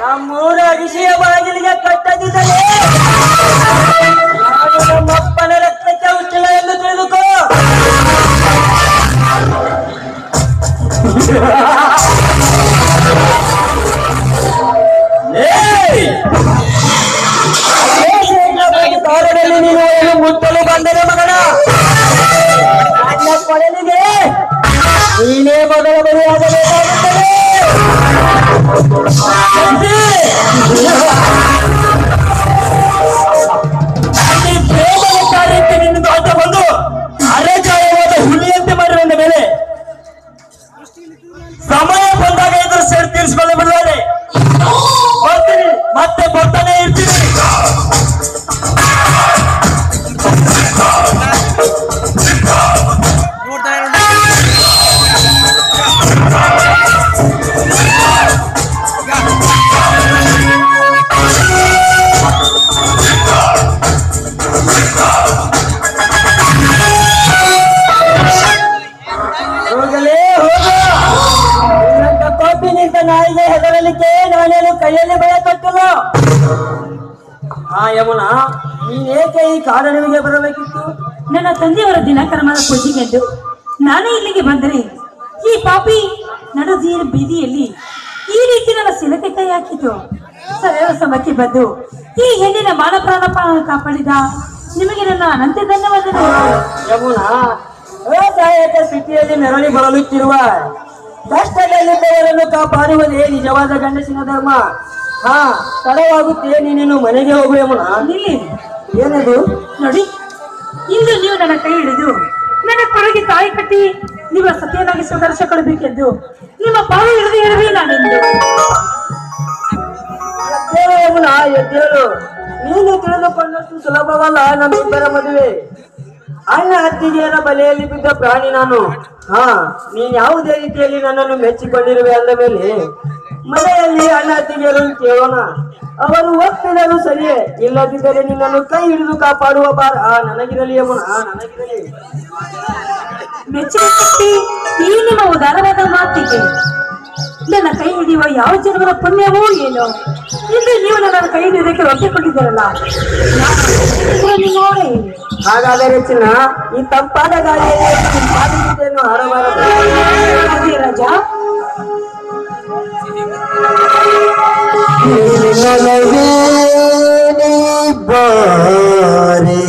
ನಮ್ಮೂರ ಅಡಿಸಿಯ ಬಾಗಿಲಿಗೆ ಕಟ್ಟದಿದ್ದರೆ ನಾನು ನಮ್ಮಪ್ಪನ ರಕ್ತಕ್ಕೆ ಹುಟ್ಟಿಲ್ಲ ಎಂದು ತಿಳಿದುಕೋ ಏಯ್! ಕಾರಣದಲ್ಲಿ ನೀನು ಏನು ಮುಟ್ಟಲು ಬಂದರೆ ಮಗನ ನನ್ನ ಕೊಡಲಿಗೆ ನೀನೇ ಮೊದಲ ಬಲಿಯಾಗಬೇಕಾಗುತ್ತದೆ ಅಲ್ಲಿ ಪ್ರೇಮದ ಕಾರ್ಯಕ್ಕೆ ನಿನ್ನ ದೊಡ್ಡ ಬಂದು ಅರೆಜಾಯವಾದ ಹುಲಿಯಂತೆ ಮಾಡಿದ ಮೇಲೆ ಸಮಯ ಬಂದಾಗ ಇದ್ರ ಸೇರಿ ತೀರಿಸಿಕೊಳ್ಳ ಬಿಡಲಾರೆ ಬರ್ತೀನಿ ಮತ್ತೆ ಬರ್ತಾನೆ ಇರ್ತೀನಿ ಹೋಗಲೇ ಹೋಗು ನಿನ್ನಂತ ಕೋಪಿ ನಿಂತ ನಾಯಿಗೆ ಹೆದರಲಿಕ್ಕೆ ನಾನೇನು ಕೈಯಲ್ಲಿ ಬೆಳೆ ಕಟ್ಟಲ್ಲ ಹಾ ಯಮುನಾ ನೀನೇಕೆ ಈ ಕಾರಣವಿಗೆ ಬರಬೇಕಿತ್ತು ನನ್ನ ತಂದೆಯವರ ದಿನಕರ್ಮದ ಪೂಜೆಗೆಂದು ನಾನೇ ಇಲ್ಲಿಗೆ ಬಂದರೆ ಈ ಪಾಪಿ ನಡುದೀರ ಬೀದಿಯಲ್ಲಿ ಈ ರೀತಿ ನನ್ನ ಸಿಲಕ್ಕೆ ಕೈ ಹಾಕಿತು ಸರಳ ಸಮಕ್ಕೆ ಬಂದು ಈ ಹೆಣ್ಣಿನ ಮಾನ ಪ್ರಾಣ ಪ್ರಾಣ ಕಾಪಾಡಿದ ನಿಮಗೆ ನನ್ನ ಅನಂತ ಧನ್ಯವಾದಗಳು ಯಮುನಾ ಅಸಹಾಯಕ ಸ್ಥಿತಿಯಲ್ಲಿ ನೆರಳಿ ಬಳಲುತ್ತಿರುವ ಕಷ್ಟದಲ್ಲಿದ್ದವರನ್ನು ಕಾಪಾಡುವುದೇ ನಿಜವಾದ ಗಂಡಸಿನ ಧರ್ಮ ಹಾ ತಡವಾಗುತ್ತೆ ನೀನೇನು ಮನೆಗೆ ಹೋಗು ಯಮುನಾ ನಿಲ್ಲಿ ಏನದು ನೋಡಿ ಇಂದು ನೀವು ನನ್ನ ಕೈ ಹಿಡಿದು ನನ್ನ ಕೊರಗೆ ತಾಯಿ ಕಟ್ಟಿ ನಿಮ್ಮ ಸತ್ಯನಾಗಿ ಸುಧಾರಿಸ ಕೊಡಬೇಕೆಂದು ನಿಮ್ಮ ಪಾವು ಹಿಡಿದು ಹೇಳುವೆ ನಾನೆಂದು ಎದ್ದೇಳು ಯಮುನಾ ಎದ್ದೇಳು ನೀನು ತಿಳಿದುಕೊಂಡಷ್ಟು ಸುಲಭವಲ್ಲ ನಮ್ಮಿಬ್ಬರ ಮದುವೆ ಅಣ್ಣ ಅತ್ತಿಗೆಯರ ಬಲೆಯಲ್ಲಿ ಬಿದ್ದ ಪ್ರಾಣಿ ನಾನು ಹಾ ನೀನ್ ಯಾವುದೇ ರೀತಿಯಲ್ಲಿ ನನ್ನನ್ನು ಮೆಚ್ಚಿಕೊಂಡಿರುವೆ ಅಂದ ಮೇಲೆ ಮನೆಯಲ್ಲಿ ಅಣ್ಣ ಅತ್ತಿಗೆಯರನ್ನು ಕೇಳೋಣ ಅವರು ಒಪ್ಪಿದರು ಸರಿಯೇ ಇಲ್ಲದಿದ್ದರೆ ನಿನ್ನನ್ನು ಕೈ ಹಿಡಿದು ಕಾಪಾಡುವ ಬಾರ ಆ ನನಗಿರಲಿ ಯಮುನಾ ನನಗಿರಲಿ ಮೆಚ್ಚುಗೆ ಕಟ್ಟಿ ಈ ನಿಮ್ಮ ಉದಾರವಾದ ಮಾತಿಗೆ ನನ್ನ ಕೈ ಹಿಡಿಯುವ ಯಾವ ಜನ್ಮದ ಪುಣ್ಯವೋ ಏನೋ ಇಂದು ನೀವು ನನ್ನ ಕೈ ಹಿಡಿಯೋದಕ್ಕೆ ಒಪ್ಪಿಕೊಂಡಿದ್ದೀರಲ್ಲ ನಾನು ನೋಡಿ ಹಾಗಾದರೆ ಚಿನ್ನ ಈ ತಂಪಾದ ಗಾಳಿಯಲ್ಲಿ ನಿನ್ನ ಪಾದಗೀತೆಯನ್ನು ಹಾಡಬಾರದು ಅದೇ ರಾಜ ಬಾರೆ